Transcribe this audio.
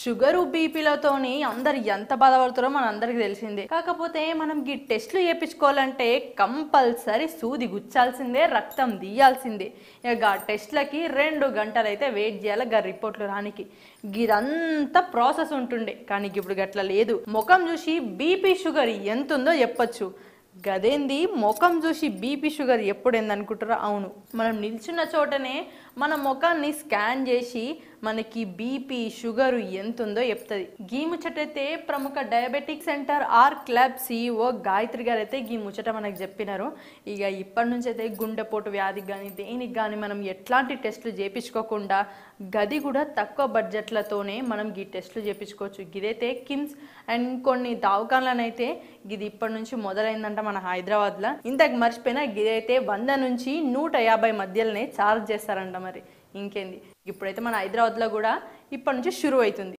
sugar బీపీలతోని అందరు ఎంత బాధపడుతారో మన అందరికి తెలిసిందే కాకపోతే మనం ఈ టెస్ట్లు చేయించుకోవాలంటే కంపల్సరీ సూది గుచ్చాల్సిందే రక్తం తీయాల్సిందే ఇక ఆ టెస్ట్లకి రెండు గంటలు అయితే వెయిట్ చేయాలి గా రిపోర్ట్లు రానికి గిదంతా ప్రాసెస్ ఉంటుండే కానీ ఇప్పుడు గట్ల లేదు ముఖం చూసి బీపీ షుగర్ ఎంత ఉందో చెప్పొచ్చు గదేంది ముఖం చూసి బీపీ షుగర్ ఎప్పుడు ఏందనుకుంటారో అవును మనం నిల్చున్న చోటనే మన ముఖాన్ని స్కాన్ చేసి మనకి బీపీ షుగర్ ఎంత ఉందో చెప్తుంది గీ ముచ్చటైతే ప్రముఖ diabetic centre R club CEO Gayatri garu అయితే గీ ముచ్చట మనకు చెప్పినారు ఇక ఇప్పటి నుంచి అయితే గుండెపోటు వ్యాధికి కానీ దేనికి కానీ మనం ఎట్లాంటి టెస్టులు చేపించుకోకుండా గది కూడా తక్కువ బడ్జెట్లతోనే మనం ఈ టెస్టులు చేపించుకోవచ్చు ఇదైతే కిమ్స్ అండ్ కొన్ని దవాఖానలనైతే ఇది ఇప్పటి నుంచి మొదలైందంట మన హైదరాబాద్లో ఇంతకు మర్చిపోయినా ఇదైతే వంద నుంచి నూట యాభై మధ్యలోనే ఛార్జ్ చేస్తారంట మరి ఇంకేంది ఇప్పుడైతే మన హైదరాబాద్లో కూడా ఇప్పటి నుంచి షురు అవుతుంది